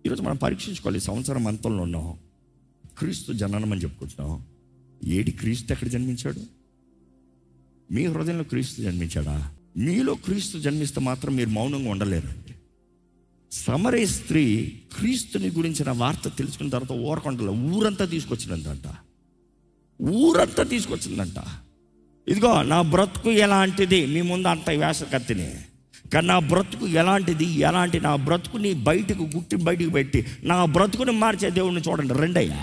ఈరోజు మనం పరీక్షించుకోవాలి ఈ సంవత్సరం అంతంలో ఉన్నాం క్రీస్తు జననం అని చెప్పుకుంటున్నాం ఏడి క్రీస్తు ఎక్కడ జన్మించాడు మీ హృదయంలో క్రీస్తు జన్మించాడా మీలో క్రీస్తు జన్మిస్తే మాత్రం మీరు మౌనంగా ఉండలేరండి సమరే స్త్రీ క్రీస్తుని గురించిన వార్త తెలుసుకున్న తర్వాత ఊరకొండలో ఊరంతా తీసుకొచ్చినందంట ఊరంతా తీసుకొచ్చిందంట ఇదిగో నా బ్రతుకు ఎలాంటిది మీ ముందు అంత వేస కత్తిని కానీ నా బ్రతుకు ఎలాంటిది ఎలాంటి నా బ్రతుకుని బయటకు గుట్టి బయటకు పెట్టి నా బ్రతుకుని మార్చే దేవుడిని చూడండి రెండయ్యా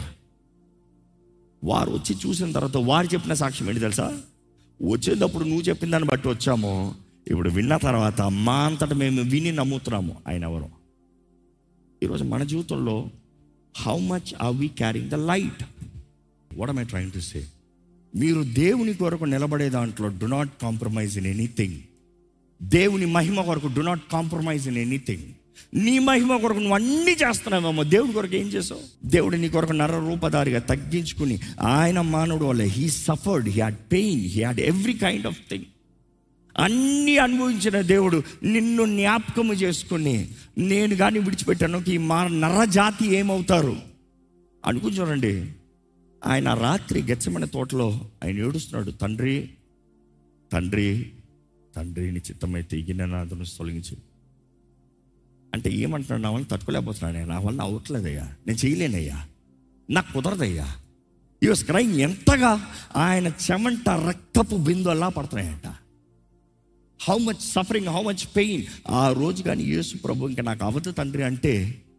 వారు వచ్చి చూసిన తర్వాత వారు చెప్పిన సాక్ష్యం ఏంటి తెలుసా వచ్చేటప్పుడు నువ్వు చెప్పిన దాన్ని బట్టి వచ్చాము ఇప్పుడు విన్న తర్వాత మా అంతటా మేము విని నమ్ముతున్నాము ఆయన ఎవరు ఈరోజు మన జీవితంలో how much are we carrying the light what am I trying to say మీరు దేవుని కొరకు నిలబడే దాంట్లో do not compromise in anything దేవుని మహిమ కొరకు do not compromise in anything నీ మహిమ కొరకు నువ్వు అన్నీ చేస్తున్నావేమో దేవుడి కొరకు ఏం చేసావు దేవుడు నీ కొరకు నర రూపధారిగా తగ్గించుకుని ఆయన మానవుడు వల్ల he suffered he had pain he had every kind of thing అన్నీ అనుభవించిన దేవుడు నిన్ను జ్ఞాపకము చేసుకుని నేను కానీ విడిచిపెట్టాను ఈ మా నరజాతి ఏమవుతారు అనుకుని చూడండి ఆయన రాత్రి గెచ్చమని తోటలో ఆయన ఏడుస్తున్నాడు తండ్రి తండ్రి తండ్రిని చిత్తమైతే ఈగిననాథను తొలగించు అంటే ఏమంటున్నాడు నా వల్ల తట్టుకోలేకపోతున్నాను నా వల్ల అవ్వట్లేదయ్యా నేను చేయలేనయ్యా నాకు కుదరదయ్యా ఈ వాస్ క్రైమ్ ఎంతగా ఆయన చెమంట రక్తపు బిందు అలా పడుతున్నాయంట how much suffering how much pain ఆ రోజు కానీ యేసు ప్రభు ఇంకా నాకు అవదు తండ్రి అంటే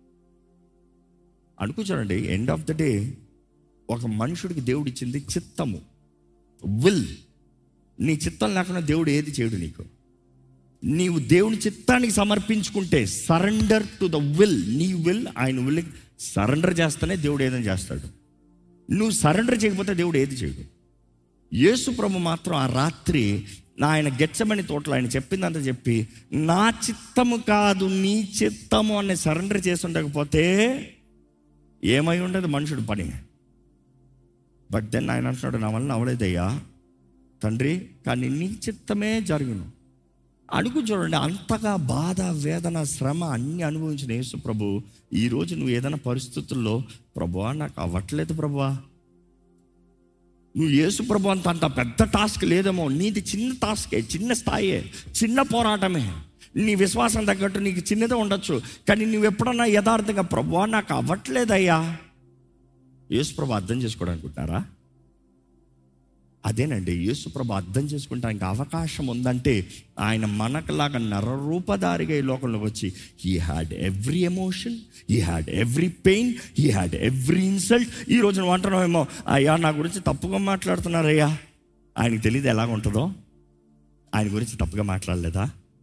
అనుకుంటానండి ఎండ్ ఆఫ్ ద డే ఒక మనుషుడికి దేవుడు ఇచ్చింది చిత్తము విల్ నీ చిత్తం లేకుండా దేవుడు ఏది చేయడు నీకు నీవు దేవుని చిత్తానికి సమర్పించుకుంటే సరెండర్ టు ద విల్ నీ విల్ ఆయన విల్ సరెండర్ చేస్తేనే దేవుడు ఏదైనా చేస్తాడు నువ్వు సరెండర్ చేయకపోతే దేవుడు ఏది చేయడు యేసు ప్రభు మాత్రం ఆ రాత్రి నా ఆయన గెచ్చమని తోటలో ఆయన చెప్పిందంతా చెప్పి నా చిత్తము కాదు నీ చిత్తము అని సరెండర్ చేసి ఉండకపోతే ఏమై ఉండదు మనుషుడు పని బట్ దెన్ ఆయన అంటున్నాడు నా వల్ల అవలేదయ్యా తండ్రి కానీ నీ చిత్తమే జరుగును అడుగు చూడండి అంతగా బాధ వేదన శ్రమ అన్ని అనుభవించిన యేసు ప్రభు ఈరోజు నువ్వు ఏదైనా పరిస్థితుల్లో ప్రభువా నాకు అవ్వట్లేదు ప్రభువా నువ్వు యేసు ప్రభు అంత అంత పెద్ద టాస్క్ లేదేమో నీది చిన్న టాస్కే చిన్న స్థాయే చిన్న పోరాటమే నీ విశ్వాసం తగ్గట్టు నీకు చిన్నదే ఉండొచ్చు కానీ నువ్వు ఎప్పుడన్నా యథార్థంగా ప్రభువా నాకు అవ్వట్లేదయ్యా యేసు ప్రభు అర్థం చేసుకోవడానుకుంటున్నారా అదేనండి యేసుప్రభు అర్థం చేసుకుంటానికి అవకాశం ఉందంటే ఆయన మనకులాగా నరరూపధారిగా ఈ లోకంలోకి వచ్చి he had every emotion he had every pain he had every insult ఈ రోజు నువ్వు అంటున్నావేమో అయ్యా నా గురించి తప్పుగా మాట్లాడుతున్నారయ్యా ఆయనకి తెలియదు ఎలాగ ఉంటుందో ఆయన గురించి తప్పుగా మాట్లాడలేదా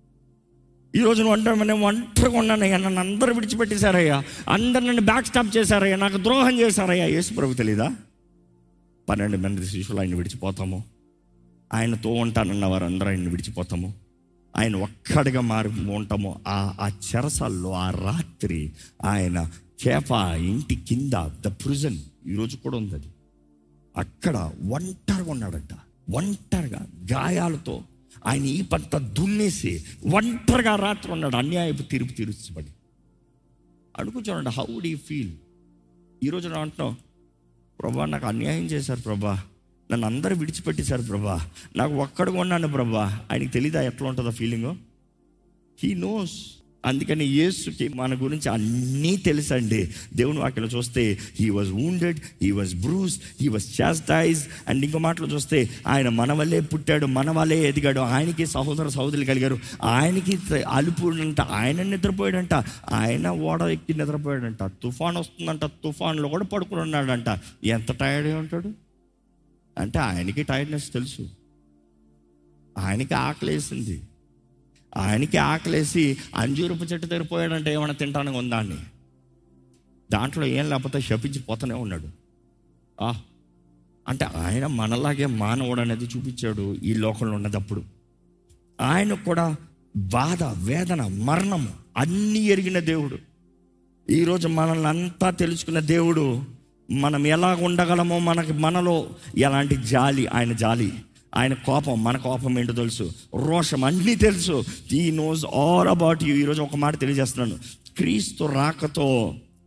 ఈ రోజు నువ్వు అంటావు నేను ఒంటరిగా ఉన్నానయ్యా నన్ను అందరూ విడిచిపెట్టేశారయ్యా అందరు నన్ను బ్యాక్ స్టాప్ చేశారయ్యా నాకు ద్రోహం చేశారయ్యా యేసు ప్రభు తెలీదా పన్నెండు మంది శిష్యులు ఆయన విడిచిపోతాము ఆయనతో ఉంటానన్న వారందరూ ఆయన విడిచిపోతాము ఆయన ఒక్కడిగా మారి ఉంటాము ఆ ఆ చెరసాల్లో ఆ రాత్రి ఆయన చేప ఇంటి కింద ద ప్రిజన్ ఈరోజు కూడా ఉంది అది అక్కడ ఒంటరిగా ఉన్నాడంట ఒంటరిగా గాయాలతో ఆయన ఈ పంట దున్నేసి ఒంటరిగా రాత్రి ఉన్నాడు అన్యాయపు తీర్పు తీర్చబడి అడుగు చూడండి హౌ డూ ఫీల్ ఈరోజు నా అంటున్నావు ప్రభా నాకు అన్యాయం చేశారు ప్రభా నన్ను అందరూ విడిచిపెట్టేశారు ప్రభా నాకు ఒక్కడిగా ఉన్నాను ప్రభా ఆయనకి తెలీదా ఎట్లా ఉంటుందో ఫీలింగ్ హీ నోస్ అందుకని యేసుకి మన గురించి అన్నీ తెలుసండి దేవుని వాక్యలో చూస్తే he was wounded he was bruise he was chastise and ఇంకో మాటలో చూస్తే ఆయన మన వల్లే పుట్టాడు మన వల్లే ఎదిగాడు ఆయనకి సహోదర సహోదరులు కలిగారు ఆయనకి అలుపు అంట ఆయన నిద్రపోయాడంట ఆయన ఓడ ఎక్కి నిద్రపోయాడంట తుఫాన్ వస్తుందంట తుఫాన్లో కూడా పడుకుని ఉన్నాడంట ఎంత టైర్డ్ అయి ఉంటాడు అంటే ఆయనకి టైర్డ్నెస్ తెలుసు ఆయనకి ఆకలేసింది ఆయనకి ఆకలేసి అంజూరపు చెట్టు తెరిపోయాడంటే ఏమైనా తింటానికి ఉందా అండి దాంట్లో ఏం లేకపోతే శపించిపోతూనే ఉన్నాడు ఆ అంటే ఆయన మనలాగే మానవుడు అనేది చూపించాడు ఈ లోకంలో ఉన్నదప్పుడు ఆయన కూడా బాధ వేదన మరణము అన్నీ ఎరిగిన దేవుడు ఈరోజు మనల్ని అంతా తెలుసుకున్న దేవుడు మనం ఎలా ఉండగలమో మనకి మనలో ఎలాంటి జాలి ఆయన జాలి ఆయన కోపం మన కోపం ఏంటో తెలుసు రోషం అన్నీ తెలుసు ఈ నోస్ ఆల్ అబౌట్ యూ ఈరోజు ఒక మాట తెలియజేస్తున్నాను క్రీస్తు రాకతో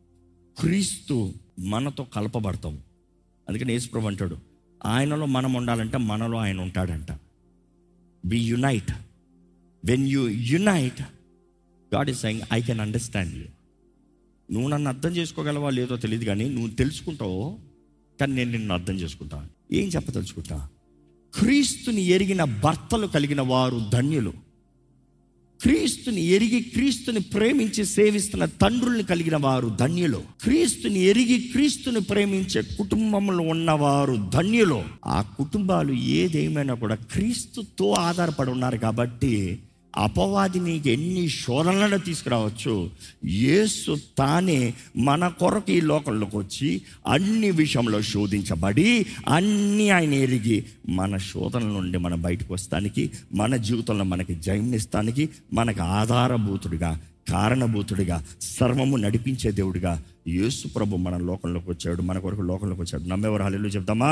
క్రీస్తు మనతో కలపబడతాం అందుకని యేసుప్రభు అంటాడు ఆయనలో మనం ఉండాలంటే మనలో ఆయన ఉంటాడంట be unite when you unite God is saying I can understand you నువ్వు నన్ను అర్థం చేసుకోగలవా లేదో తెలియదు కానీ నువ్వు తెలుసుకుంటావు కానీ నేను నిన్ను అర్థం చేసుకుంటా ఏం చెప్పదలుచుకుంటా క్రీస్తుని ఎరిగిన భర్తలు కలిగిన వారు ధన్యులు క్రీస్తుని ఎరిగి క్రీస్తుని ప్రేమించి సేవిస్తున్న తండ్రుల్ని కలిగిన వారు ధన్యులు క్రీస్తుని ఎరిగి క్రీస్తుని ప్రేమించే కుటుంబంలో ఉన్నవారు ధన్యులు ఆ కుటుంబాలు ఏదేమైనా కూడా క్రీస్తుతో ఆధారపడి ఉన్నారు కాబట్టి అపవాది నీకు ఎన్ని శోధనలను తీసుకురావచ్చు యేసు తానే మన కొరకు ఈ లోకంలోకి వచ్చి అన్ని విషయంలో శోధించబడి అన్ని ఆయన ఎరిగి మన శోధనల నుండి మనం బయటకు వస్తానికి మన జీవితంలో మనకి జయమిస్తానికి మనకు ఆధారభూతుడిగా కారణభూతుడిగా సర్వము నడిపించే దేవుడిగా యేసు ప్రభు మన లోకంలోకి వచ్చాడు మన కొరకు లోకంలోకి వచ్చాడు నమ్మేవారు హల్లు చెప్తామా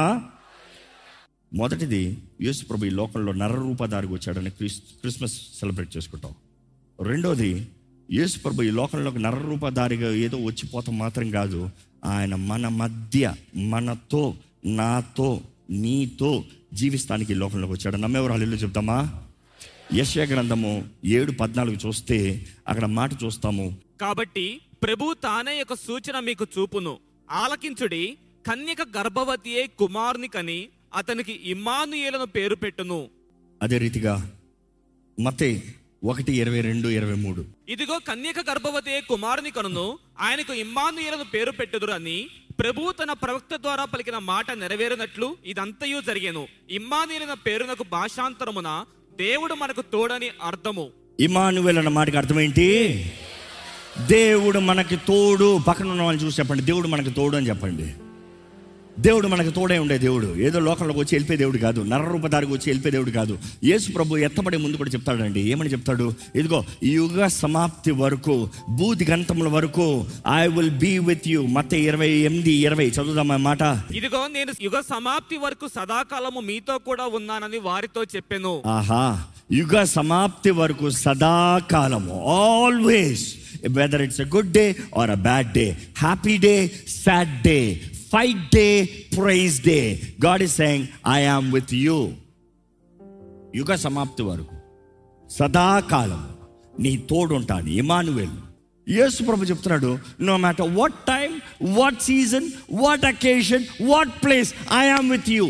మొదటిది యేసు ప్రభు ఈ లోకంలో నరరూపధారికి వచ్చాడని క్రిస్ క్రిస్మస్ సెలబ్రేట్ చేసుకుంటాం రెండోది యేసు ప్రభు ఈ లోకంలోకి నరరూపధారిగా ఏదో వచ్చిపోతాం మాత్రం కాదు ఆయన మన మధ్య మనతో నాతో నీతో జీవిస్తానికి ఈ లోకంలోకి వచ్చాడు నమ్మేవారు హల్లు చెప్తామా యశ్య గ్రంథము ఏడు పద్నాలుగు చూస్తే అక్కడ మాట చూస్తాము కాబట్టి ప్రభు తానే ఒక సూచన మీకు చూపును ఆలకించుడి కన్యక గర్భవతియే కుమారుని కని అతనికి ఇమ్మానుయేలను పేరు పెట్టును అదే రీతిగా మతే ఒకటి ఇరవై రెండు ఇరవై మూడు ఇదిగో కన్యక గర్భవతియే కుమారుని కనును ఆయనకు ఇమ్మానుయేలను పేరు పెట్టుదురు అని ప్రభు తన ప్రవక్త ద్వారా పలికిన మాట నెరవేరినట్లు ఇదంతయు జరిగేను ఇమ్మానుయేలన పేరునకు భాషాంతరమున దేవుడు మనకు తోడని అర్థము ఇమానువేల్ అన్న మాటకి అర్థం ఏంటి దేవుడు మనకి తోడు పక్కన ఉన్న వాళ్ళని చూసి చెప్పండి దేవుడు మనకి తోడు అని చెప్పండి దేవుడు మనకి తోడే ఉండే దేవుడు ఏదో లోకంలోకి వచ్చి వెళ్ళిపోయే దేవుడు కాదు నరరూపదారికి వచ్చి వెళ్ళిపోయే దేవుడు కాదు యేసు ప్రభు ఎత్తబడే ముందు కూడా చెప్తాడండి ఏమని చెప్తాడు ఇదిగో ఈ యుగ సమాప్తి వరకు బూది గంటముల వరకు I will be with you మత ఇరవై ఎనిమిది ఇరవై చదువుదామా మాట ఇదిగో నేను యుగ సమాప్తి వరకు సదాకాలము మీతో కూడా ఉన్నానని వారితో చెప్పాను ఆహా యుగ సమాప్తి వరకు సదాకాలము always whether it's a good day or a bad day happy day sad day fight day praise day God is saying I am with you యుగ సమాప్తి వరకు సదాకాలం నీ తోడుంటాను ఇమానువేల్ యేసు ప్రభు చెప్తున్నాడు no matter what time what season what occasion what place I am with you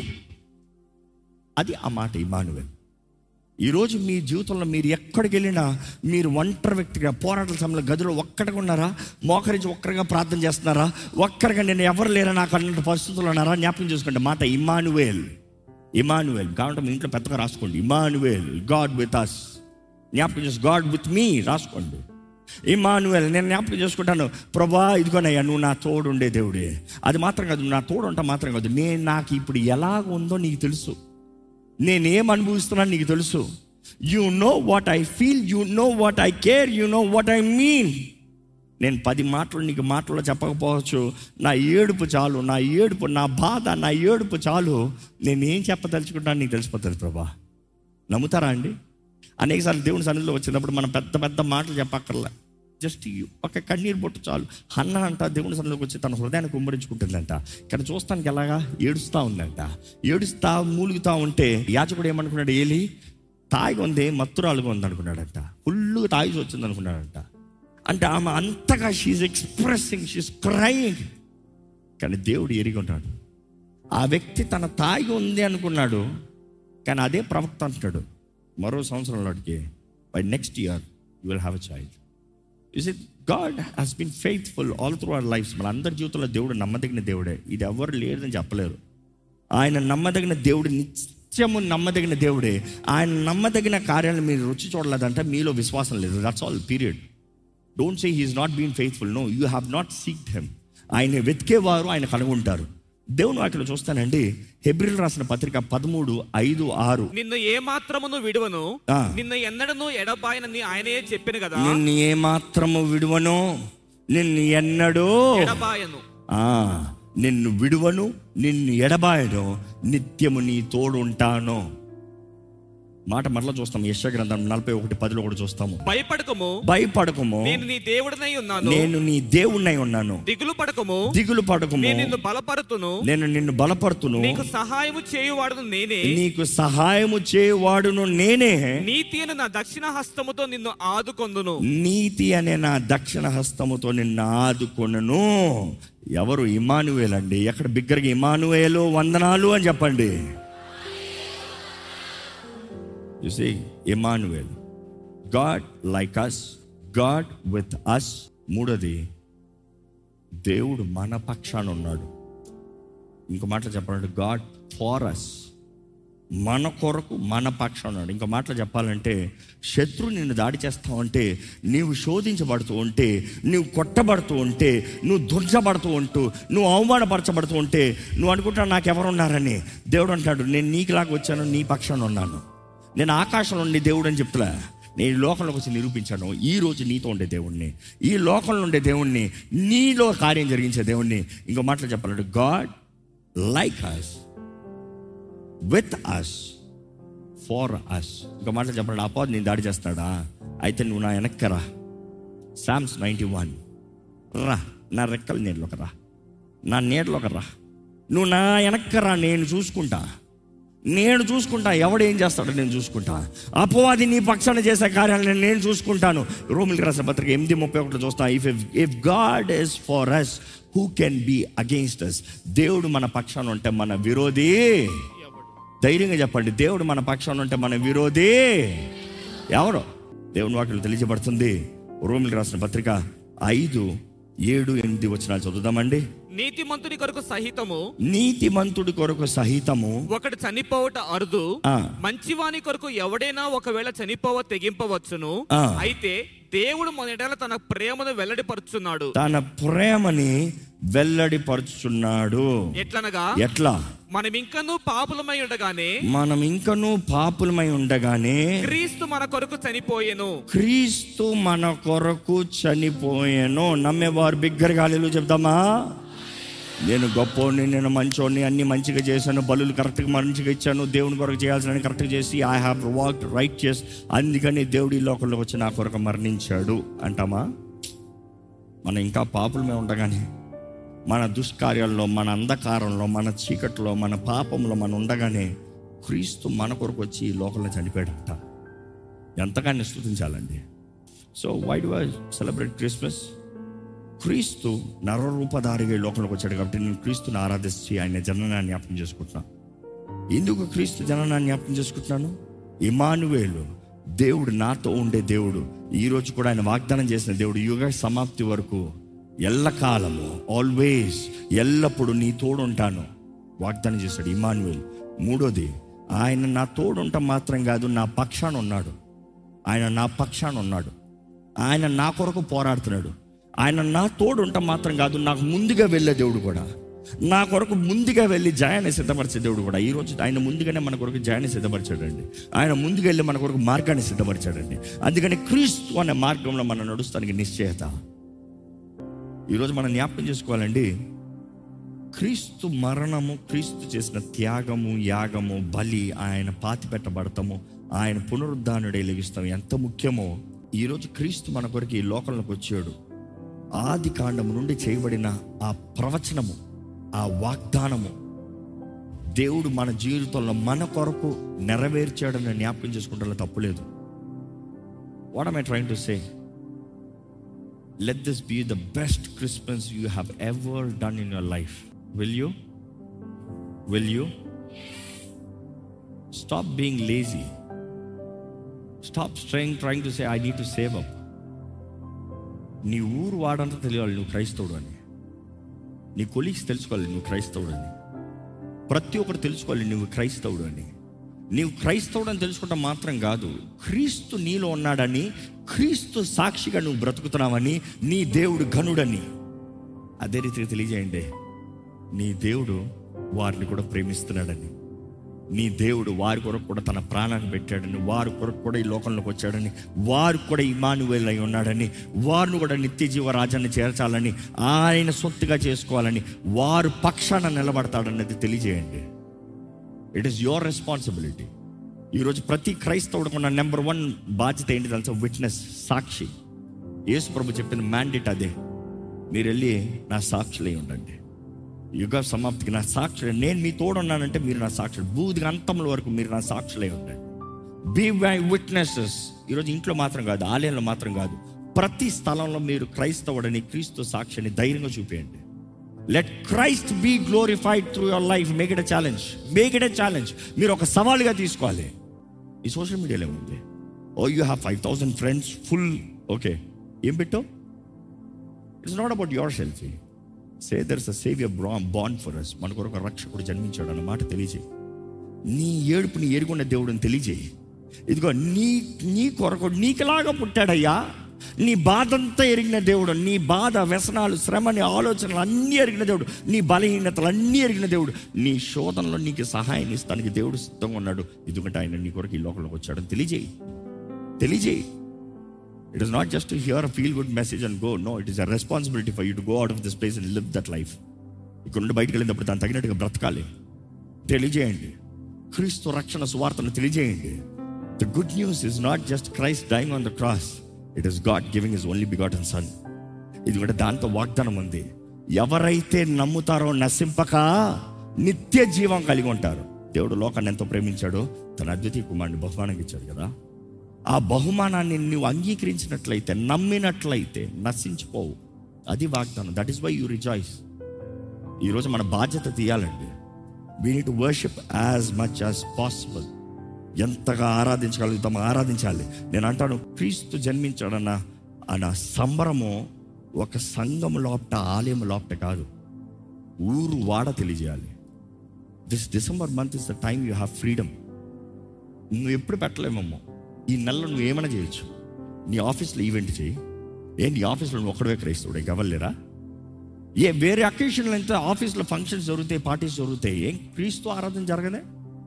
అది ఆ మాట ఇమానువేల్ ఈరోజు మీ జీవితంలో మీరు ఎక్కడికి వెళ్ళినా మీరు ఒంటరి వ్యక్తిగా పోరాటాల సమయంలో గదిలో ఒక్కడిగా ఉన్నారా మోకరించి ఒక్కరిగా ప్రార్థన చేస్తున్నారా ఒక్కరిగా నేను ఎవరు లేరా నాకు అన్నట్టు పరిస్థితుల్లో ఉన్నారా జ్ఞాపకం చేసుకోండి మాట ఇమానువేల్ ఇమానువేల్ కాబట్టి మీ ఇంట్లో పెద్దగా రాసుకోండి ఇమానువేల్ గాడ్ విత్ అస్ జ్ఞాపకం చేసి గాడ్ విత్ మీ రాసుకోండి ఇమానువేల్ నేను జ్ఞాపకం చేసుకుంటాను ప్రభా ఇదిగోనయ్యా నువ్వు నా తోడు ఉండే దేవుడే అది మాత్రం కాదు నువ్వు నా తోడు ఉంటా మాత్రం కాదు నేను నాకు ఇప్పుడు ఎలాగ ఉందో నీకు తెలుసు నేనేం అనుభవిస్తున్నాను నీకు తెలుసు you know what I feel you know what I care you know what I mean నేను పది మాటలు నీకు మాటల్లో చెప్పకపోవచ్చు నా ఏడుపు చాలు నా ఏడుపు నా బాధ నా ఏడుపు చాలు నేను ఏం చెప్పదలుచుకుంటాను నీకు తెలిసిపోతుంది ప్రభా నమ్ముతారా అండి అనేకసార్లు దేవుని సన్నిధిలో వచ్చినప్పుడు మనం పెద్ద పెద్ద మాటలు చెప్పక్కర్లే జస్ట్ ఒక కన్నీరు బొట్టు చాలు అన్న అంట దేవుని సన్నిధిలోకి వచ్చి తన హృదయాన్ని కుమ్మరించుకుంటుందంట ఇక్కడ చూస్తానికి ఎలాగా ఏడుస్తూ ఉందంట ఏడుస్తా మూలుగుతా ఉంటే యాచకుడు ఏమనుకున్నాడు ఏలి తాగి ఉంది మత్తురాలుగా ఉంది అనుకున్నాడంట ఫుల్గా తాగి వచ్చింది అనుకున్నాడంట అంటే ఆమె అంతగా షీఈ్ ఎక్స్ప్రెసింగ్ షీఈ్ క్రైయింగ్ కానీ దేవుడు ఎరిగి ఉంటాడు ఆ వ్యక్తి తన తాగి ఉంది అనుకున్నాడు కానీ అదే ప్రవక్త అంటున్నాడు మరో సంవత్సరంలోకి by next year you will have a child is it God has been faithful all through our lives మన అందరి జీవితంలో దేవుడు నమ్మదగిన దేవుడే ఇది ఎవరు లేదని చెప్పలేరు ఆయన నమ్మదగిన దేవుడు నిత్యము నమ్మదగిన దేవుడే ఆయన నమ్మదగిన కార్యాలను మీరు రుచి చూడలేదంటే మీలో విశ్వాసం లేదు that's all period don't say he is not been faithful no you have not seeked him ఆయన వెతికేవారు ఆయన కనుగొంటారు దేవుని వాటిలో చూస్తానండి హెబ్రిల్ రాసిన పత్రిక పదమూడు ఐదు ఆరు నిన్ను ఏ మాత్రమును విడువను ఆ. నిన్ను ఎన్నడను ఎడబాయనని ఆయనే చెప్పాను కదా నిన్ను ఏమాత్రము విడువను నిన్ను ఎన్నడూ ఎడబాయను ఆ, నిన్ను విడువను నిన్ను ఎడబాయను నిత్యము నీ తోడు ఉంటాను మాట మరలా చూస్తాం యశ గ్రంథం నలభై ఒకటి పదిలో కూడా చూస్తాము భయపడకము భయపడకము నేను నీ దేవుడినై ఉన్నాను నేను నీ దేవుణ్ణై ఉన్నాను దిగులు పడకము దిగులు పడకము నేను నిన్ను బలపరుతును నేను నిన్ను బలపడుతును నీకు సహాయము చేయువాడును నేనే నీకు సహాయము చేయవాడును నేనే నీతి అని నా దక్షిణ హస్తముతో నిన్ను ఆదుకొందును నీతి అనే నా దక్షిణ హస్తముతో నిన్ను ఆదుకొనను ఎవరు ఇమానువేల్ అండి ఎక్కడ బిగ్గరగా ఇమానువేలు వందనాలు అని చెప్పండి see Emmanuel God like us God with us మూడోది దేవుడు మన పక్షాన ఉన్నాడు ఇంకో మాటలు చెప్పాలంటే గాడ్ ఫార్ అస్ మన కొరకు మన పక్షం ఉన్నాడు ఇంకో మాటలు చెప్పాలంటే శత్రువు నిన్ను దాడి చేస్తావు అంటే నీవు శోధించబడుతూ ఉంటే నువ్వు కొట్టబడుతూ ఉంటే నువ్వు దుర్జబడుతూ ఉంటూ నువ్వు అవమానపరచబడుతూ ఉంటే నువ్వు అనుకుంటా నాకు ఎవరు ఉన్నారని దేవుడు అంటాడు నేను నీకులాగా వచ్చాను నీ పక్షాన ఉన్నాను నేను ఆకాశంలో ఉండే దేవుడు అని చెప్తున్నా నేను ఈ లోకంలోకి వచ్చి నిరూపించాను ఈ రోజు నీతో ఉండే దేవుణ్ణి ఈ లోకంలో ఉండే దేవుణ్ణి నీలో కార్యం జరిగించే దేవుణ్ణి ఇంకో మాటలు చెప్పాలంటే God like us with us for us ఇంకో మాటలు చెప్పండి అపాధ నేను దాడి చేస్తాడా అయితే నువ్వు నా వెనక్కి రా సామ్స్ నైంటీ వన్ రా నా రెక్కల నీళ్ళలోకి రా నా నీడలోకి రా నువ్వు నా వెనక్కి రా నేను చూసుకుంటా నేను చూసుకుంటా ఎవడు ఏం చేస్తాడో నేను చూసుకుంటా అపవాది నీ పక్షాన చేసే కార్యాలను నేను చూసుకుంటాను రోమిల్ రాసిన పత్రిక ఎనిమిది ముప్పై ఒకటి చూస్తా if if God is for us who can be against us దేవుడు మన పక్షాన ఉంటే మన విరోధి ధైర్యంగా చెప్పండి దేవుడు మన పక్షాన ఉంటే మన విరోధి ఎవరు దేవుని వాక్యం తెలియజేయబడుతుంది రోమిల్ రాసిన పత్రిక ఐదు ఏడు ఎనిమిది వచ్చిన చదువుదామండి నీతిమంతుని కొరకు సహితము నీతిమంతుడి కొరకు సహితము ఒకడు చనిపోవట అరుదు ఆ. మంచివాని కొరకు ఎవడైనా ఒకవేళ చనిపోవ తెగింపవచ్చును ఆ. అయితే దేవుడు మన ఎడల తన ప్రేమను వెల్లడిపరుచున్నాడు తన ప్రేమని వెల్లడిపరుచున్నాడు ఎట్లనగా ఎట్లా మనం ఇంకనూ పాపులమై ఉండగానే మనం ఇంకనూ పాపులమై ఉండగానే క్రీస్తు మన కొరకు చనిపోయెను క్రీస్తు మన కొరకు చనిపోయాను నమ్మేవారు బిగ్గరగా హల్లెలూయా చెప్దామా నేను గొప్పోడిని నేను మంచోడిని అన్ని మంచిగా చేశాను బలులు కరెక్ట్గా మంచిగా ఇచ్చాను దేవుని కొరకు చేయాల్సిన కరెక్ట్గా చేసి ఐ హ్యావ్ వాక్ రైట్ చేసి అందుకని దేవుడి లోకంలోకి వచ్చి నా కొరకు మరణించాడు అంటామా మనం ఇంకా పాపులమే ఉండగానే మన దుష్కార్యాల్లో మన అంధకారంలో మన చీకట్లో మన పాపంలో మనం ఉండగానే క్రీస్తు మన కొరకు వచ్చి ఈ లోకంలో చనిపోయాడంట ఎంతగానో స్థుతించాలండి so why do I celebrate Christmas క్రీస్తు నరరూపధారిగా ఈ లోకంలోకి వచ్చాడు కాబట్టి నేను క్రీస్తుని ఆరాధించి ఆయన జననాన్ని జ్ఞాపకం చేసుకుంటున్నాను ఎందుకు క్రీస్తు జననాన్ని జ్ఞాపకం చేసుకుంటున్నాను ఇమానువేలు దేవుడు నాతో ఉండే దేవుడు ఈ రోజు కూడా ఆయన వాగ్దానం చేసిన దేవుడు యుగ సమాప్తి వరకు ఎల్లకాలము ఆల్వేస్ ఎల్లప్పుడూ నీ తోడు ఉంటాను వాగ్దానం చేశాడు ఇమానువేల్ మూడోది ఆయన నా తోడు ఉండటం మాత్రం కాదు నా పక్షాన ఉన్నాడు ఆయన నా పక్షాన ఉన్నాడు ఆయన నా కొరకు పోరాడుతున్నాడు ఆయన నా తోడు ఉండటం మాత్రం కాదు నాకు ముందుగా వెళ్ళే దేవుడు కూడా నా కొరకు ముందుగా వెళ్ళి జయాన్ని సిద్ధపరిచే దేవుడు కూడా ఈ రోజు ఆయన ముందుగానే మన కొరకు జయాన్ని సిద్ధపరిచాడండి ఆయన ముందుగా వెళ్ళి మన కొరకు మార్గాన్ని సిద్ధపరిచాడండి అందుకని క్రీస్తు అనే మార్గంలో మనం నడుస్తానికి నిశ్చయత ఈరోజు మనం జ్ఞాపకం చేసుకోవాలండి క్రీస్తు మరణము క్రీస్తు చేసిన త్యాగము యాగము బలి ఆయన పాతి పెట్టబడతాము ఆయన పునరుద్ధానుడే లెగిస్తాం ఎంత ముఖ్యమో ఈరోజు క్రీస్తు మన కొరకు ఈ లోకంలోకి వచ్చాడు ఆది కాండము నుండి చేయబడిన ఆ ప్రవచనము ఆ వాగ్దానము దేవుడు మన జీవితంలో మన కొరకు నెరవేర్చాడని జ్ఞాపకం చేసుకుంటే తప్పులేదు what am I trying to say? Let this be the best Christmas you have ever done in your life. Will you? Will you? Stop being lazy. Stop trying, trying to say, I need to save up. నీ ఊరు వాడంతా తెలియాలి నువ్వు క్రైస్తవుడు అని నీ colleagues తెలుసుకోవాలి నువ్వు క్రైస్తవుడు అని ప్రతి ఒక్కరు తెలుసుకోవాలి నువ్వు క్రైస్తవుడు అని నీవు క్రైస్తవుడు అని తెలుసుకోవడం మాత్రం కాదు క్రీస్తు నీలో ఉన్నాడని క్రీస్తు సాక్షిగా నువ్వు బ్రతుకుతున్నావని నీ దేవుడు ఘనుడని అదే రీతిగా తెలియజేయండి నీ దేవుడు వారిని కూడా ప్రేమిస్తున్నాడని నీ దేవుడు వారి కొరకు కూడా తన ప్రాణాన్ని పెట్టాడని వారి కొరకు కూడా ఈ లోకంలోకి వచ్చాడని వారు కూడా ఇమానువేల్ అయి ఉన్నాడని వారిని కూడా నిత్య జీవ రాజ్యాన్ని చేర్చాలని ఆయన సొత్తుగా చేసుకోవాలని వారు పక్షాన నిలబడతాడన్నది తెలియజేయండి ఇట్ ఈస్ యువర్ రెస్పాన్సిబిలిటీ ఈరోజు ప్రతి క్రైస్తవుడికి ఉన్న నెంబర్ వన్ బాధ్యత ఏంటి తెలుసా విట్నెస్ సాక్షి యేసు ప్రభు చెప్పిన మ్యాండేట్ అదే మీరు వెళ్ళి నా సాక్షులై ఉండండి యుగ సమాప్తికి నా సాక్షులు నేను మీ తోడున్నానంటే మీరు నా సాక్షులు బూదిగా అంతముల వరకు మీరు నా సాక్షులై ఉండండి బీ మై విట్నెసెస్ ఈరోజు ఇంట్లో మాత్రం కాదు ఆలయంలో మాత్రం కాదు ప్రతి స్థలంలో మీరు క్రైస్తవుడని క్రీస్తు సాక్షిని ధైర్యంగా చూపేయండి let Christ be glorified through your life make it a challenge make it a challenge మీరు ఒక సవాలుగా తీసుకోవాలి ఈ సోషల్ మీడియాలో ఉంది oh you have five thousand friends full okay ఏం పెట్టావు it's not about your selfie say there's a saviour bra బాండ్ ఫర్ అస్ మన కొరకు ఒక రక్షకుడు జన్మించాడు అన్న మాట తెలియజేయి నీ ఏడుపుని ఎరుగున్న దేవుడిని తెలియజేయి ఇదిగో నీ నీ కొరకు నీకులాగా పుట్టాడయ్యా నీ బాధ అంతా ఎరిగిన దేవుడు నీ బాధ వ్యసనాలు శ్రమని ఆలోచనలు అన్నీ ఎరిగిన దేవుడు నీ బలహీనతలు అన్నీ ఎరిగిన దేవుడు నీ శోధనలో నీకు సహాయం ఇస్తానికి దేవుడు సిద్ధంగా ఉన్నాడు ఎందుకంటే ఆయన నీ కొరకు ఈ లోకంలోకి వచ్చాడని తెలియజేయి తెలియజేయి it is not just hear feel good message and go no it is a responsibility for you to go out of this place and live that life ఇక్కడ నుండి బయటకు వెళ్ళినప్పుడు దాన్ని తగినట్టుగా బ్రతకాలి తెలియజేయండి క్రీస్తు రక్షణ సువార్తను తెలియజేయండి the good news is not just Christ dying on the cross it is God giving is only begotten son ఇది కూడా దాంతో వాగ్దానం ఉంది ఎవరైతే నమ్ముతారో నశింపక నిత్య జీవం కలిగి ఉంటారు దేవుడు లోకాన్ని ఎంతో ప్రేమించాడో తన అద్వితీయ కుమారుని బహుమానం ఇచ్చాడు కదా ఆ బహుమానాన్ని నువ్వు అంగీకరించినట్లయితే నమ్మినట్లయితే నశించిపోవు అది వాగ్దానం that is why you rejoice ఈరోజు మన బాధ్యత తీయాలండి we need worship as much as possible ఎంతగా ఆరాధించగలుగుతామో ఆరాధించాలి నేను అంటాను క్రీస్తు జన్మించాడన్న అన్న సంబరము ఒక సంఘం లోపట ఆలయం లోపట కాదు ఊరు వాడ తెలియజేయాలి this December month is the time you have freedom నువ్వు ఎప్పుడు పెట్టలేమమ్మో ఈ నెలలో నువ్వు ఏమైనా చేయొచ్చు నీ ఆఫీస్లో ఈవెంట్ చేయి ఏ నీ ఆఫీస్లో నువ్వు ఒక్కడే క్రైస్తవుడే గవ్వలేరా ఏ వేరే అకేషన్లో ఎంత ఆఫీస్లో ఫంక్షన్స్ జరుగుతాయి పార్టీస్ జరుగుతాయి ఏం క్రీస్తు ఆరాధన జరగదే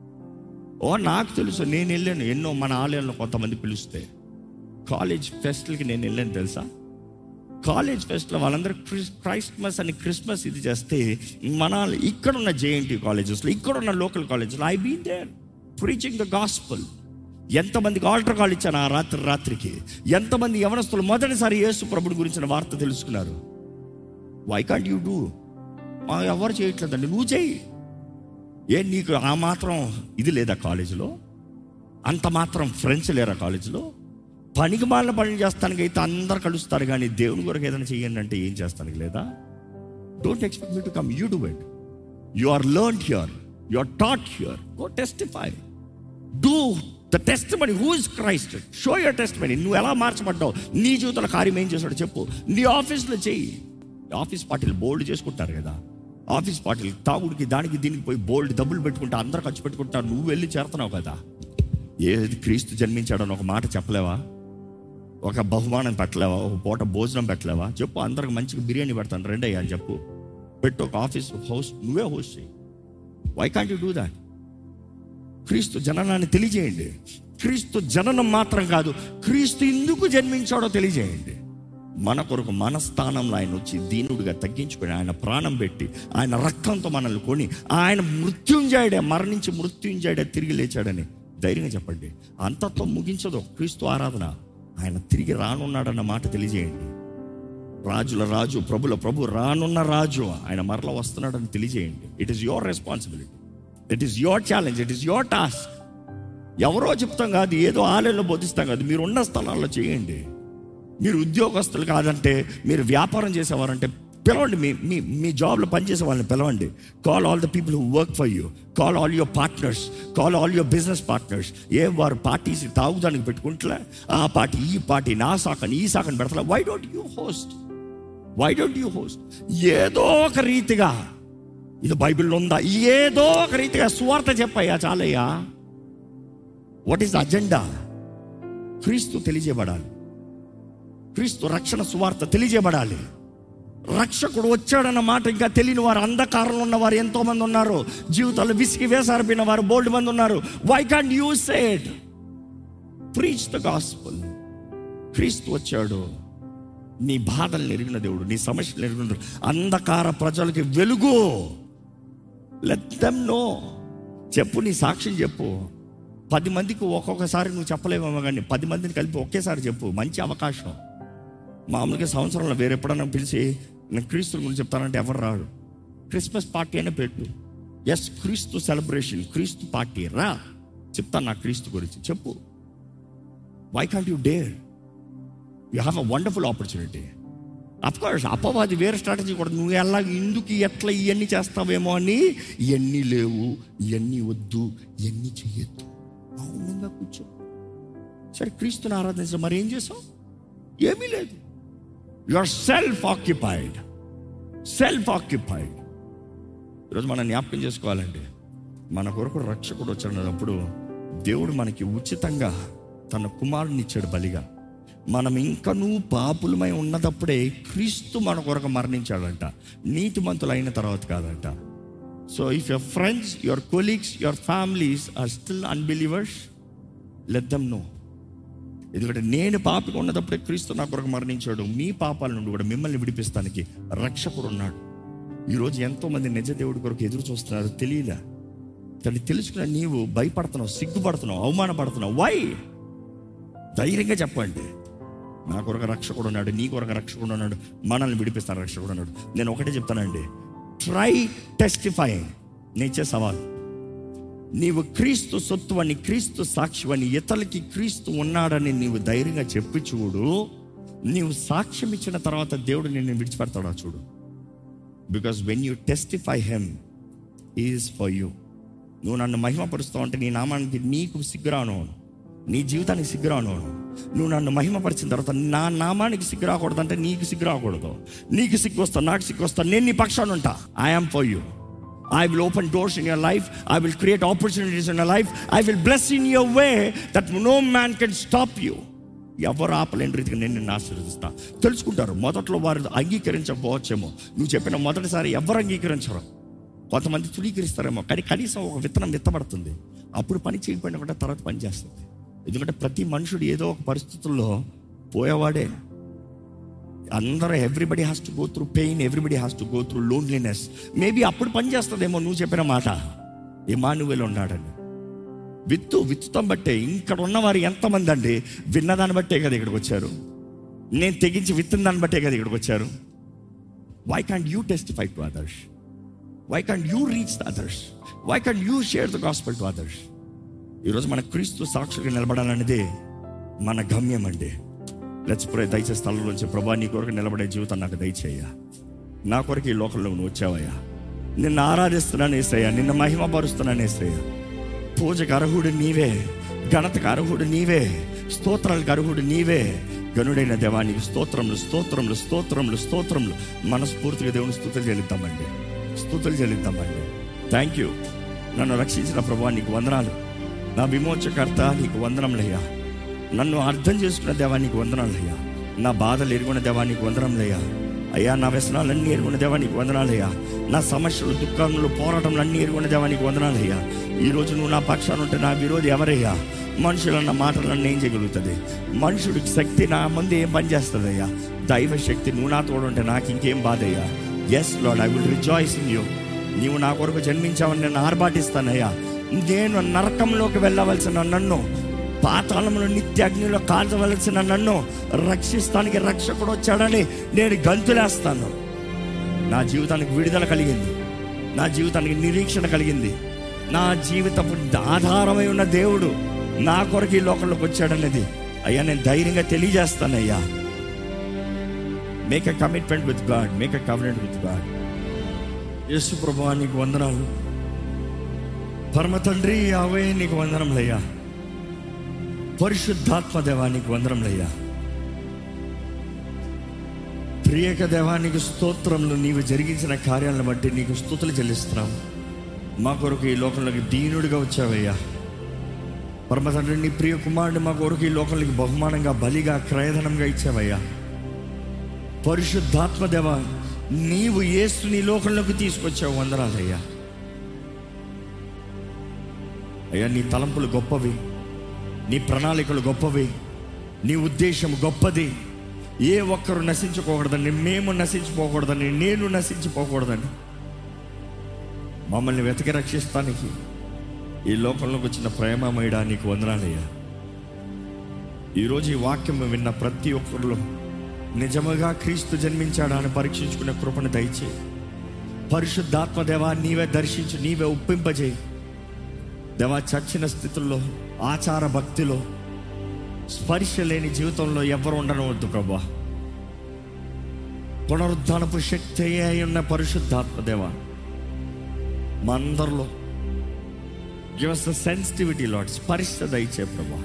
ఓ నాకు తెలుసు నేను వెళ్ళాను ఎన్నో మన ఆలయంలో కొంతమంది పిలుస్తే కాలేజ్ ఫెస్ట్లకి నేను వెళ్ళాను తెలుసా కాలేజ్ ఫెస్ట్లో వాళ్ళందరూ క్రిస్ క్రైస్మస్ అని క్రిస్మస్ ఇది చేస్తే మన ఇక్కడ ఉన్న జేఎన్టీ కాలేజెస్లో ఇక్కడ ఉన్న లోకల్ కాలేజెస్లో I been there preaching the gospel ఎంతమందికి ఆల్టర్ కాల్ ఇచ్చాను ఆ రాత్రి రాత్రికి ఎంతమంది యవనస్తులు మొదటిసారి యేసు ప్రభుడి గురించిన వార్త తెలుసుకున్నారు వై కాంట్ యూ డూ మా ఎవరు చేయట్లేదండి నువ్వు చేయి ఏ నీకు ఆ మాత్రం ఇది లేదా కాలేజీలో అంత మాత్రం ఫ్రెండ్స్ లేరా కాలేజీలో పనికి మాలిన పనులు చేస్తానికి అయితే అందరు కలుస్తారు కానీ దేవుని కొరకు ఏదైనా చేయండి అంటే ఏం చేస్తానికి లేదా don't expect me to come you do it you are learn here you are taught here go testify do the testimony who is Christ show your testimony నువ్వు ఎలా మార్చబడ్డావు నీ జీవితంలో కార్యం ఏం చేశాడో చెప్పు నీ ఆఫీస్లో చెయ్యి ఆఫీస్ పార్టీలు బోల్డ్ చేసుకుంటారు కదా ఆఫీస్ పార్టీలు తాగుడికి దానికి దీనికి పోయి బోల్డ్ డబ్బులు పెట్టుకుంటా అందరు ఖర్చు పెట్టుకుంటారు నువ్వు వెళ్ళి చేరుతున్నావు కదా ఏది క్రీస్తు జన్మించాడని ఒక మాట చెప్పలేవా ఒక బహుమానం పెట్టలేవా ఒక పూట భోజనం పెట్టలేవా చెప్పు అందరికి మంచిగా బిర్యానీ పెడతాను రెండే అని చెప్పు పెట్టు ఒక ఆఫీస్ హోస్ట్ నువ్వే హోస్ట్ చేయి why can't you do that క్రీస్తు జననాన్ని తెలియజేయండి క్రీస్తు జననం మాత్రం కాదు క్రీస్తు ఎందుకు జన్మించాడో తెలియజేయండి మన కొరకు మన స్థానంలో ఆయన వచ్చి దీనుడిగా తగ్గించుకొని ఆయన ప్రాణం పెట్టి ఆయన రక్తంతో మనల్ని కొని ఆయన మృత్యుంజయుడే మరణించి మృత్యుంజయుడే తిరిగి లేచాడని ధైర్యంగా చెప్పండి అంతతో ముగించదు క్రీస్తు ఆరాధన ఆయన తిరిగి రానున్నాడన్న మాట తెలియజేయండి రాజుల రాజు ప్రభుల ప్రభు రానున్న రాజు ఆయన మరల వస్తున్నాడని తెలియజేయండి it is your responsibility it is your challenge it is your task ఎవరో చెప్తాం కాదు ఏదో ఆలయంలో బోధిస్తాం కాదు మీరు ఉన్న స్థలాల్లో చేయండి మీరు ఉద్యోగస్తులు కాదంటే మీరు వ్యాపారం చేసేవారంటే పిలవండి మీ మీ మీ జాబ్లో పనిచేసే వాళ్ళని పిలవండి call all the people who work for you call all your partners call all your business partners ఏ వారు పార్టీస్ తాగుదానికి పెట్టుకుంటలే ఆ పార్టీ ఈ పార్టీ నా శాఖని ఈ శాఖని పెడతలే why don't you host why don't you host ఏదో ఒక రీతిగా ఇది బైబిల్లో ఉందా ఏదో ఒక రీతిగా స్వార్థ చెప్పయ్యా చాలయ్యా వాట్ ఈస్ అజెండా క్రీస్తు తెలియజేయబడాలి క్రీస్తు రక్షణ సువార్త తెలియజేయబడాలి రక్షకుడు వచ్చాడన్న మాట ఇంకా తెలియని వారు అంధకారంలో ఉన్నవారు ఎంతో మంది ఉన్నారు జీవితాలు విసిగి వేసారిపోయిన వారు బోల్డ్ మంది ఉన్నారు why can't you said preach the gospel క్రీస్తు వచ్చాడు నీ బాధలు ఎరిగిన దేవుడు నీ సమస్యలు ఎరిగిన దేవుడు అంధకార ప్రజలకి వెలుగు లెట్ దెమ్ నో చెప్పు నీ సాక్ష్యం చెప్పు పది మందికి ఒక్కొక్కసారి నువ్వు చెప్పలేవేమో కానీ పది మందిని కలిపి ఒకేసారి చెప్పు మంచి అవకాశం మామూలుగా సంవత్సరంలో వేరే ఎప్పుడన్నా పిలిచి నేను క్రీస్తు గురించి చెప్తానంటే ఎవరు రాడు క్రిస్మస్ పార్టీ అయినా పెట్టు ఎస్ క్రీస్తు సెలబ్రేషన్ క్రీస్తు పార్టీ రా చెప్తాను నా క్రీస్తు గురించి చెప్పు why can't you dare you have a wonderful opportunity course అపవాది వేరే స్ట్రాటజీ కూడా నువ్వు ఎలా ఎందుకు ఎట్లా ఇవన్నీ చేస్తావేమో అని ఇవన్నీ లేవు ఇవన్నీ వద్దు ఇవన్నీ చెయ్యొద్దు మౌనంగా కూర్చో సరే క్రీస్తుని ఆరాధించడం మరి ఏం చేసావు ఏమీ లేదు you are self occupied self occupied ఈరోజు మనం జ్ఞాపకం చేసుకోవాలంటే మన కొరకు రక్షకుడు వచ్చినప్పుడు దేవుడు మనకి ఉచితంగా తన కుమారుని ఇచ్చాడు బలిగా మనం ఇంకనూ పాపులమై ఉన్నదప్పుడే క్రీస్తు మన కొరకు మరణించాడంట నీతిమంతులు అయిన తర్వాత కాదంట so if your friends your colleagues your families are still unbelievers let them know ఎందుకంటే నేను పాపిగా ఉన్నదప్పుడే క్రీస్తు నా కొరకు మరణించాడు మీ పాపాల నుండి కూడా మిమ్మల్ని విడిపిస్తానికి రక్షకుడు ఉన్నాడు ఈరోజు ఎంతో మంది నిజ దేవుడి కొరకు ఎదురు చూస్తున్నారు తెలియలే కానీ తెలుసుకున్న నీవు భయపడుతున్నావు సిగ్గుపడుతున్నావు అవమానపడుతున్నావు వై ధైర్యంగా చెప్పండి నా కొరకు రక్షకుడు ఉన్నాడు నీ కొరకు రక్షకుడు ఉన్నాడు మనల్ని విడిపిస్తాను రక్షకుడు ఉన్నాడు నేను ఒకటే చెప్తానండి ట్రై టెస్టిఫై నేచే సవాల్ నీవు క్రీస్తు సొత్తు అని క్రీస్తు సాక్షి అని ఇతరులకి క్రీస్తు ఉన్నాడని నీవు ధైర్యంగా చెప్పి చూడు నీవు సాక్ష్యం ఇచ్చిన తర్వాత దేవుడు నిన్ను విడిచిపెడతాడా చూడు because when you testify him is for you నువ్వు నన్ను మహిమపరుస్తావు అంటే నీ నామానికి నీకు సిగ్గురాను నీ జీవితానికి సిగ్గురాను నువ్వు నన్ను మహిమపరిచిన తర్వాత నా నామానికి సిగ్గు రాకూడదు అంటే నీకు సిగ్గు రాకూడదు నీకు సిగ్గు వస్తా నాకు సిగ్గు వస్తా నేను నీ పక్షాన్ని ఉంటా I'm for you I will open doors in your life I will create opportunities in your life I will bless in your way that no man can stop you ఎవరు ఆపలేని రీతిగా నేను నిన్ను ఆశీర్వదిస్తా తెలుసుకుంటారు మొదట్లో వారు అంగీకరించకపోవచ్చేమో నువ్వు చెప్పిన మొదటిసారి ఎవరు అంగీకరించరు కొంతమంది తుడీకరిస్తారేమో కానీ కనీసం ఒక విత్తనం విత్తబడుతుంది అప్పుడు పని చేయకపోయినా కూడా తర్వాత పని చేస్తుంది ఎందుకంటే ప్రతి మనుషుడు ఏదో ఒక పరిస్థితుల్లో పోయేవాడే అందరూ everybody has to go through pain everybody has to go through loneliness maybe అప్పుడు పని చేస్తుందేమో నువ్వు చెప్పిన మాట ఇమానువేలు ఉన్నాడని విత్తు విత్తుతం బట్టే ఇక్కడ ఉన్నవారు ఎంతమంది అండి విన్నదాన్ని బట్టే కదా ఇక్కడికి వచ్చారు నేను తెగించి విత్తిన దాన్ని బట్టే కదా ఇక్కడికి వచ్చారు why can't you testify to others why can't you reach the others why can't you share the gospel to others ఈరోజు మన క్రీస్తు సాక్షులుగా నిలబడాలనేదే మన గమ్యం అండి లెట్స్ ప్రే దయచేసి స్థలంలోంచి ప్రభా నీ కొరకు నిలబడే జీవితం నాకు దయచేయ నా కొరకు ఈ లోకంలో నువ్వు వచ్చావయ్యా నిన్ను ఆరాధిస్తున్నాను ఏసయ్యా నిన్ను మహిమపరుస్తున్నాను ఏసయ్యా పూజకు అర్హుడు నీవే ఘనతకు అర్హుడు నీవే స్తోత్రాలకు అర్హుడు నీవే గనుడైన దేవానికి స్తోత్రములు స్తోత్రములు స్తోత్రములు స్తోత్రములు మనస్ఫూర్తిగా దేవుని స్థుతులు చెల్లిద్దామండి స్థుతులు చెల్లిద్దామండి థ్యాంక్ యూ నన్ను రక్షించిన ప్రభా నీకు వందనాలు నా విమోచకర్త నీకు వందనములయ్యా నన్ను అర్థం చేసుకున్న దేవానికి వందనాలయ్యా నా బాధలు ఎరుగున్న దేవానికి వందనములయ్యా అయ్యా నా వ్యసనాలన్నీ ఎరుగున్న దేవానికి వందనాలయ్యా నా సమస్యలు దుఃఖములు పోరాటంలు అన్నీ ఎరుగున్న దేవానికి వందనాలయ్యా ఈరోజు నువ్వు నా పక్షాన ఉంటే నా విరోధి ఎవరయ్యా మనుషులన్న మాటలన్నీ ఏం చేయగలుగుతుంది మనుషుడికి శక్తి నా ముందు ఏం పని చేస్తుందయ్యా దైవ శక్తి నువ్వు నా తోడు ఉంటే నాకు ఇంకేం బాధయ్యా yes lord I will rejoice in you నీవు నా కొరకు జన్మించావని నేను ఆర్భాటిస్తానయ్యా నేను నరకంలోకి వెళ్ళవలసిన నన్ను పాతాళంలో నిత్య అగ్నిలో కాల్చవలసిన నన్ను రక్షిస్తానికి రక్షకుడు వచ్చాడని నేను గంతులేస్తాను నా జీవితానికి విడుదల కలిగింది నా జీవితానికి నిరీక్షణ కలిగింది నా జీవితపు ఆధారమై ఉన్న దేవుడు నా కొరకు ఈ లోకంలోకి వచ్చాడనేది అయ్యా నేను ధైర్యంగా తెలియజేస్తానయ్యా make a commitment with God make a commitment with God యేసు ప్రభా నీకు వందనాలు పరమ తండ్రి అవే నీకు వందనములయ్యా పరిశుద్ధాత్మ దేవా నీకు వందనములయ్యా ప్రియక దేవానికి స్తోత్రములు నీవు జరిగించిన కార్యాలను బట్టి నీకు స్తుతులు చెల్లిస్తున్నాం మా కొరకు ఈ లోకంలోకి దీనుడిగా వచ్చావయ్యా పరమ తండ్రి నీ ప్రియ కుమారుడు మా కొరకు ఈ లోకంలోకి బహుమానంగా బలిగా క్రయధనంగా ఇచ్చావయ్యా పరిశుద్ధాత్మ దేవ నీవు ఏసు నీ లోకంలోకి తీసుకొచ్చావు వందనాలయ్యా అయ్యా నీ తలంపులు గొప్పవి నీ ప్రణాళికలు గొప్పవి నీ ఉద్దేశం గొప్పది ఏ ఒక్కరు నశించుకోకూడదని మేము నశించిపోకూడదని నేను నశించిపోకూడదని మమ్మల్ని వెతకి రక్షిస్తానికి ఈ లోకంలోకి వచ్చిన ప్రేమమయడా నీకు వందనాలయ్యా ఈరోజు ఈ వాక్యం విన్న ప్రతి ఒక్కరిలో నిజముగా క్రీస్తు జన్మించాడా అని పరీక్షించుకునే కృపను దయచే పరిశుద్ధాత్మ దేవా నీవే దర్శించు నీవే ఒప్పింపజేయి దేవా చచ్చిన స్థితుల్లో ఆచార భక్తిలో స్పర్శ లేని జీవితంలో ఎవరు ఉండనవద్దు ప్రభా పునరుద్ధానపు శక్తి అయి ఉన్న పరిశుద్ధాత్మ దేవా మా అందరిలో గివ్ ద సెన్సిటివిటీ లాడ్ స్పర్శ దయచే ప్రభా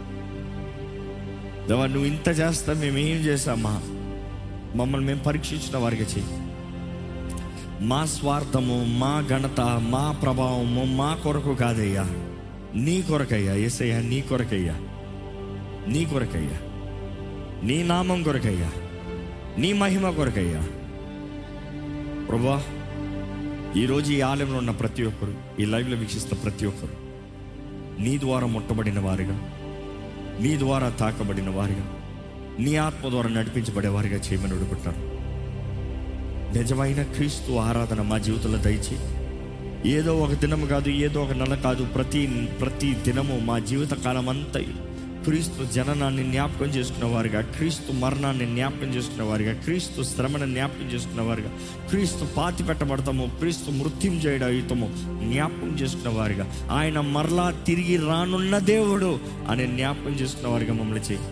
దేవా నువ్వు ఇంత చేస్తా మేము ఏం చేసామా మమ్మల్ని మేము పరీక్షించిన వారికి చెయ్యి మా స్వార్థము మా ఘనత మా ప్రభావము మా కొరకు కాదయ్యా నీ కొరకయ్యా ఎసయ్యా నీ కొరకయ్యా నీ కొరకయ్యా నీ నామం కొరకయ్యా నీ మహిమ కొరకయ్యా ప్రభా ఈరోజు ఈ ఆలయంలో ఉన్న ప్రతి ఒక్కరు ఈ లైవ్లో వీక్షిస్తున్న ప్రతి ఒక్కరు నీ ద్వారా ముట్టబడిన వారిగా నీ ద్వారా తాకబడిన వారిగా నీ ఆత్మ ద్వారా నడిపించబడే వారిగా చేయమని అడుగుతాను నిజమైన క్రీస్తు ఆరాధన మా జీవితంలో దయచి ఏదో ఒక దినము కాదు ఏదో ఒక నెల కాదు ప్రతి ప్రతి దినము మా జీవిత కాలం అంతా క్రీస్తు జననాన్ని జ్ఞాపకం చేసుకున్న వారిగా క్రీస్తు మరణాన్ని జ్ఞాపకం చేసుకున్న వారిగా క్రీస్తు శ్రమను జ్ఞాపకం చేసుకున్న వారిగా క్రీస్తు పాతి పెట్టబడతాము క్రీస్తు మృత్యుం చేయడము జ్ఞాపకం చేసుకున్న వారిగా ఆయన మరలా తిరిగి రానున్న దేవుడు అనే జ్ఞాపకం చేసుకున్న వారిగా మమ్మల్ని చేయి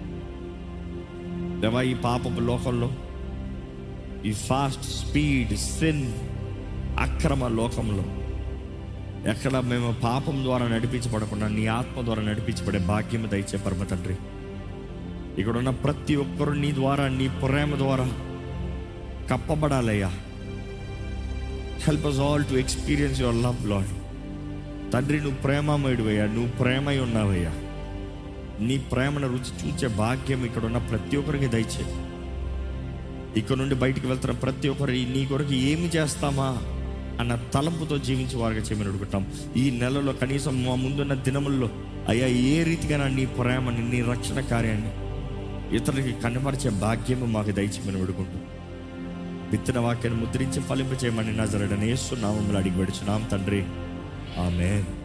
దేవా ఈ పాపపు లోకంలో ఈ ఫాస్ట్ స్పీడ్ సిన్ అక్రమ లోకంలో ఎక్కడ మేము పాపం ద్వారా నడిపించబడకుండా నీ ఆత్మ ద్వారా నడిపించబడే భాగ్యం దయచే పరమ తండ్రి ఇక్కడ ఉన్న ప్రతి ఒక్కరు నీ ద్వారా నీ ప్రేమ ద్వారా కప్పబడాలయ్యా help us all to experience your love lord తండ్రి నువ్వు ప్రేమమయుడివయ్యా నువ్వు ప్రేమై ఉన్నావయ్యా నీ ప్రేమను రుచి చూచే భాగ్యం ఇక్కడ ఉన్న ప్రతి ఒక్కరికి దయచే ఇక్కడ నుండి బయటికి వెళ్తున్న ప్రతి ఒక్కరు ఈ నీ కొరకు ఏమి చేస్తామా అన్న తలంపుతో జీవించే వారిగా చేయమని అడుగుతాం ఈ నెలలో కనీసం మా ముందున్న దినముల్లో అయ్యా ఏ రీతిగా నీ ప్రేమని నీ రక్షణ కార్యాన్ని ఇతరులకి కనపరిచే భాగ్యము మాకు దయచేయమని అడుగుంటాం విత్తన వాక్యాన్ని ముద్రించి ఫలింప చేయమని నజరడని వేస్తున్నాము అడిగి పెడుచున్నాం తండ్రి ఆమె